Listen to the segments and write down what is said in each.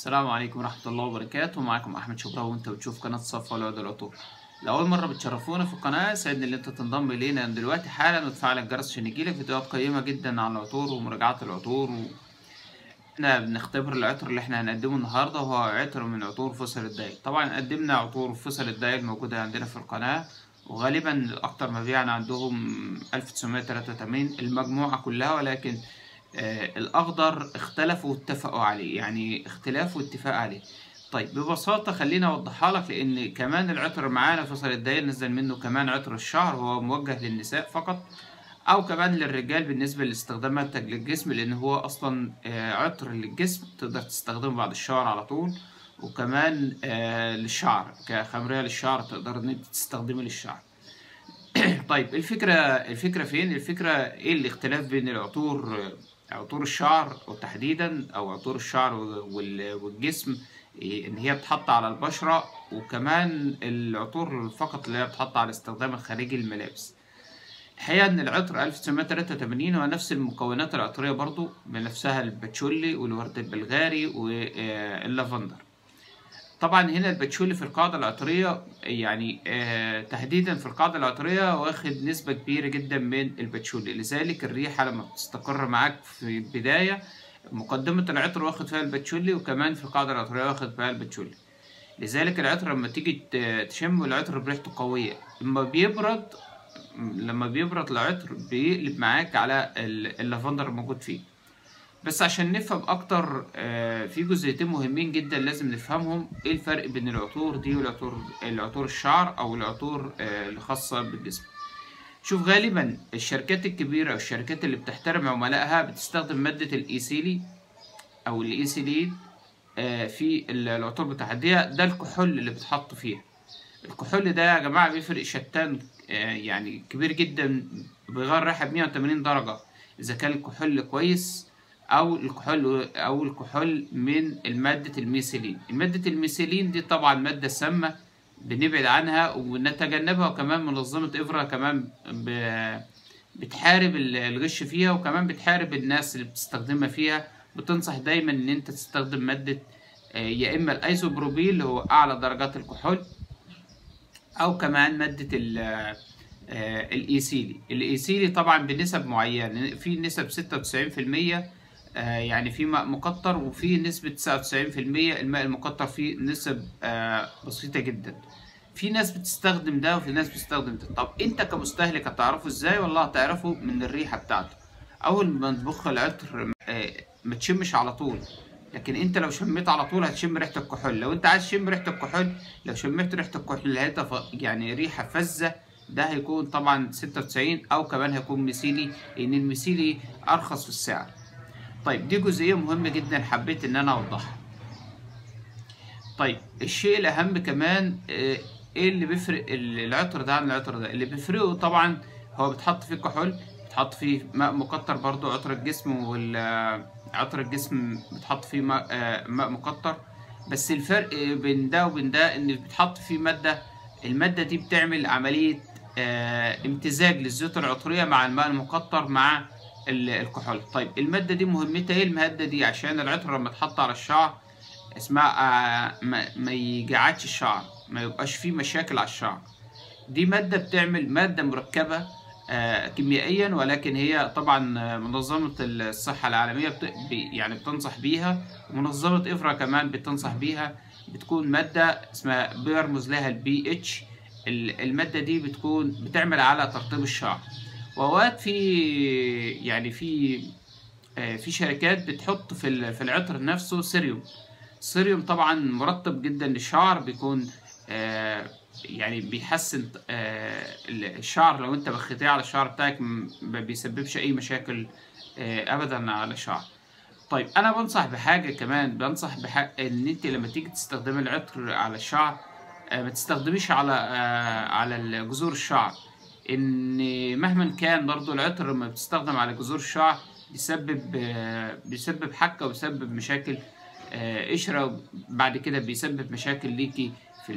السلام عليكم ورحمة الله وبركاته معاكم أحمد شبرا وأنت بتشوف قناة صفا والعود العطور لأول مرة بتشرفونا في القناة سعدني إن أنت تنضم إلينا دلوقتي حالا وتفعل الجرس عشان يجيلك فيديوهات قيمة جدا عن العطور ومراجعات العطور و... احنا بنختبر العطر اللي احنا هنقدمه النهاردة وهو عطر من عطور فصل الدايل طبعا قدمنا عطور فصل الدايل موجودة عندنا في القناة وغالبا الأكثر مبيعا عندهم 1983 المجموعة كلها ولكن آه الأخضر اختلفوا واتفقوا عليه يعني اختلاف واتفاق عليه طيب ببساطة خليني أوضحها لك لأن كمان العطر معانا فصل الدايل نزل منه كمان عطر الشعر هو موجه للنساء فقط أو كمان للرجال بالنسبة لاستخداماتك للجسم لأن هو أصلا آه عطر للجسم تقدر تستخدمه بعد الشعر على طول وكمان آه للشعر كخمرية للشعر تقدر إن أنت تستخدمه للشعر طيب الفكرة الفكرة فين؟ الفكرة إيه الاختلاف بين العطور عطور الشعر وتحديدا او عطور الشعر والجسم ان هي بتحط على البشرة وكمان العطور فقط اللي هي بتحط على الاستخدام الخارجي للملابس الحقيقة ان العطر 1983 هو نفس المكونات العطرية برضو بنفسها الباتشولي والورد البلغاري واللافندر طبعا هنا الباتشولي في القاعدة العطرية يعني آه تحديدا في القاعدة العطرية واخد نسبة كبيرة جدا من الباتشولي لذلك الريحة لما بتستقر معاك في البداية مقدمة العطر واخد فيها الباتشولي وكمان في القاعدة العطرية واخد فيها الباتشولي لذلك العطر لما تيجي تشم العطر بريحته قوية لما بيبرد لما بيبرد العطر بيقلب معاك على اللافندر الموجود فيه بس عشان نفهم اكتر في جزئيتين مهمين جدا لازم نفهمهم ايه الفرق بين العطور دي والعطور العطور الشعر او العطور الخاصة بالجسم شوف غالبا الشركات الكبيرة او الشركات اللي بتحترم عملائها بتستخدم مادة الايثيلي او الايثيليد في العطور بتاعها دي ده الكحول اللي بتحط فيها الكحول ده يا جماعة بيفرق شتان يعني كبير جدا بيغير ريحة ب 180 درجة اذا كان الكحول كويس او الكحول او الكحول من ماده الميثيلين ماده الميثيلين دي طبعا ماده سامه بنبعد عنها ونتجنبها وكمان منظمه افرا كمان بتحارب الغش فيها وكمان بتحارب الناس اللي بتستخدمها فيها بتنصح دايما ان انت تستخدم ماده يا اما الايزوبروبيل اللي هو اعلى درجات الكحول او كمان ماده الايثيلي الايثيلي طبعا بنسب معينه في نسب 96% آه يعني في ماء مقطر وفي نسبة 99% الماء المقطر فيه نسب آه بسيطة جدا في ناس بتستخدم ده وفي ناس بتستخدم ده طب انت كمستهلك هتعرفه ازاي والله هتعرفه من الريحة بتاعته اول ما تبخ العطر آه ما تشمش على طول لكن انت لو شميت على طول هتشم ريحة الكحول لو انت عايز تشم ريحة الكحول لو شميت ريحة الكحول لقيتها يعني ريحة فزة ده هيكون طبعا 96 او كمان هيكون ميثيلي لان الميثيلي ارخص في السعر طيب دي جزئية مهمة جدا حبيت ان انا اوضحها طيب الشيء الاهم كمان ايه اللي بيفرق العطر ده عن العطر ده اللي بيفرقه طبعا هو بيتحط فيه كحول بيتحط فيه ماء مقطر برضو عطر الجسم والعطر الجسم بيتحط فيه ماء, ماء مقطر بس الفرق بين ده وبين ده ان بيتحط فيه مادة المادة دي بتعمل عملية امتزاج للزيوت العطرية مع الماء المقطر مع الكحول طيب المادة دي مهمتها ايه المادة دي عشان العطر لما تحط على الشعر اسمها آه ما, ما يجعدش الشعر ما يبقاش فيه مشاكل على الشعر دي مادة بتعمل مادة مركبة آه كيميائيا ولكن هي طبعا منظمة الصحة العالمية بت... يعني بتنصح بيها ومنظمة إفرا كمان بتنصح بيها بتكون مادة اسمها بيرمز لها البي اتش المادة دي بتكون بتعمل على ترطيب الشعر واوقات في يعني في في شركات بتحط في في العطر نفسه سيريوم السيريوم طبعا مرطب جدا للشعر بيكون يعني بيحسن الشعر لو انت بخيتيه على الشعر بتاعك ما بيسببش اي مشاكل ابدا على الشعر طيب انا بنصح بحاجه كمان بنصح بحاجة ان انت لما تيجي تستخدمي العطر على الشعر ما تستخدميش على على جذور الشعر ان مهما كان برضو العطر لما بتستخدم على جذور الشعر بيسبب بيسبب حكه وبيسبب مشاكل قشره بعد كده بيسبب مشاكل ليكي في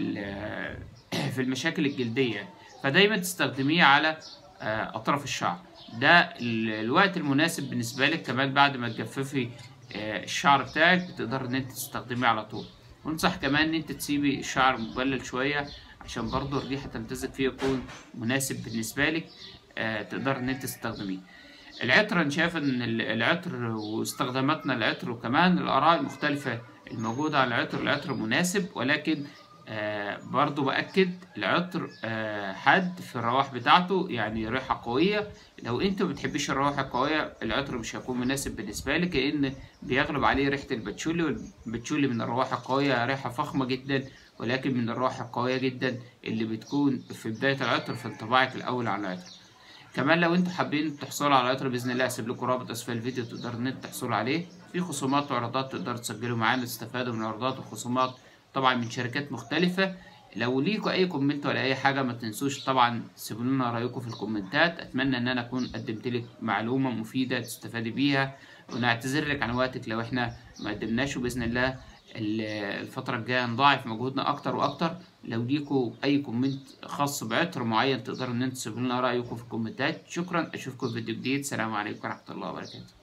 في المشاكل الجلديه فدايما تستخدميه على اطراف الشعر ده الوقت المناسب بالنسبه لك كمان بعد ما تجففي آه، الشعر بتاعك بتقدر ان انت تستخدميه على طول وانصح كمان ان انت تسيبي الشعر مبلل شويه عشان برضو الريحه تمتزج فيه يكون مناسب بالنسبه لك آه، تقدر ان انت تستخدميه العطر انا شايف ان ال- العطر واستخداماتنا العطر وكمان الاراء المختلفه الموجوده على العطر العطر مناسب ولكن آه برضو بأكد العطر آه حد في الروائح بتاعته يعني ريحة قوية لو انت ما بتحبيش الروائح القوية العطر مش هيكون مناسب بالنسبة لك لأن بيغلب عليه ريحة الباتشولي والباتشولي من الروائح القوية ريحة فخمة جدا ولكن من الروائح القوية جدا اللي بتكون في بداية العطر في انطباعك الأول على العطر كمان لو انتوا حابين تحصلوا على العطر باذن الله هسيب لكم رابط اسفل الفيديو تقدروا ان انتوا تحصلوا عليه في خصومات وعروضات تقدروا تسجلوا معانا تستفادوا من العروضات والخصومات طبعا من شركات مختلفة لو ليكوا اي كومنت ولا اي حاجة ما تنسوش طبعا سيبوا لنا رايكم في الكومنتات اتمنى ان انا اكون قدمت لك معلومة مفيدة تستفادي بيها ونعتذر لك عن وقتك لو احنا ما قدمناش وباذن الله ال- الفترة الجاية نضاعف مجهودنا أكتر وأكتر لو ليكوا أي كومنت خاص بعطر معين تقدروا إن انتوا تسيبوا لنا رأيكم في الكومنتات شكرا أشوفكم في فيديو جديد سلام عليكم ورحمة الله وبركاته